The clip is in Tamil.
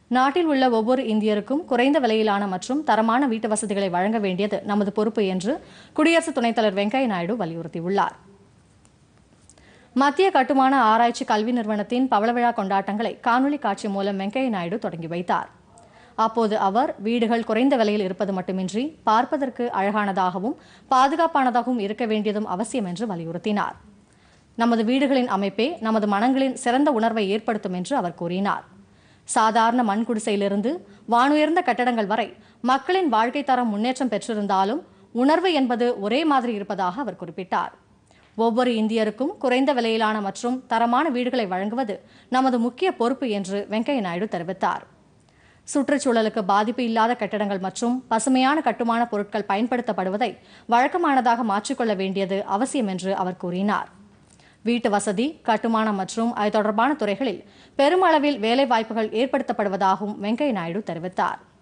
நாட்டில் உள்ள ஒவ்வொரு இந்தியருக்கும் குறைந்த விலையிலான மற்றும் தரமான வீட்டு வசதிகளை வழங்க வேண்டியது நமது பொறுப்பு என்று குடியரசு துணைத் தலைவர் வெங்கையா நாயுடு வலியுறுத்தியுள்ளார் மத்திய கட்டுமான ஆராய்ச்சி கல்வி நிறுவனத்தின் பவள விழா கொண்டாட்டங்களை காணொலி காட்சி மூலம் வெங்கையா நாயுடு தொடங்கி வைத்தார் அப்போது அவர் வீடுகள் குறைந்த விலையில் இருப்பது மட்டுமின்றி பார்ப்பதற்கு அழகானதாகவும் பாதுகாப்பானதாகவும் இருக்க வேண்டியதும் அவசியம் என்று வலியுறுத்தினார் நமது வீடுகளின் அமைப்பே நமது மனங்களின் சிறந்த உணர்வை ஏற்படுத்தும் என்று அவர் கூறினார் சாதாரண மண் குடிசையிலிருந்து வானுயர்ந்த கட்டடங்கள் வரை மக்களின் வாழ்க்கை தரம் முன்னேற்றம் பெற்றிருந்தாலும் உணர்வு என்பது ஒரே மாதிரி இருப்பதாக அவர் குறிப்பிட்டார் ஒவ்வொரு இந்தியருக்கும் குறைந்த விலையிலான மற்றும் தரமான வீடுகளை வழங்குவது நமது முக்கிய பொறுப்பு என்று வெங்கையா நாயுடு தெரிவித்தார் சுற்றுச்சூழலுக்கு பாதிப்பு இல்லாத கட்டடங்கள் மற்றும் பசுமையான கட்டுமான பொருட்கள் பயன்படுத்தப்படுவதை வழக்கமானதாக மாற்றிக்கொள்ள வேண்டியது அவசியம் என்று அவர் கூறினார் வீட்டு வசதி கட்டுமானம் மற்றும் அது தொடர்பான துறைகளில் பெருமளவில் வேலை வாய்ப்புகள் ஏற்படுத்தப்படுவதாகவும் வெங்கையா நாயுடு தெரிவித்தார்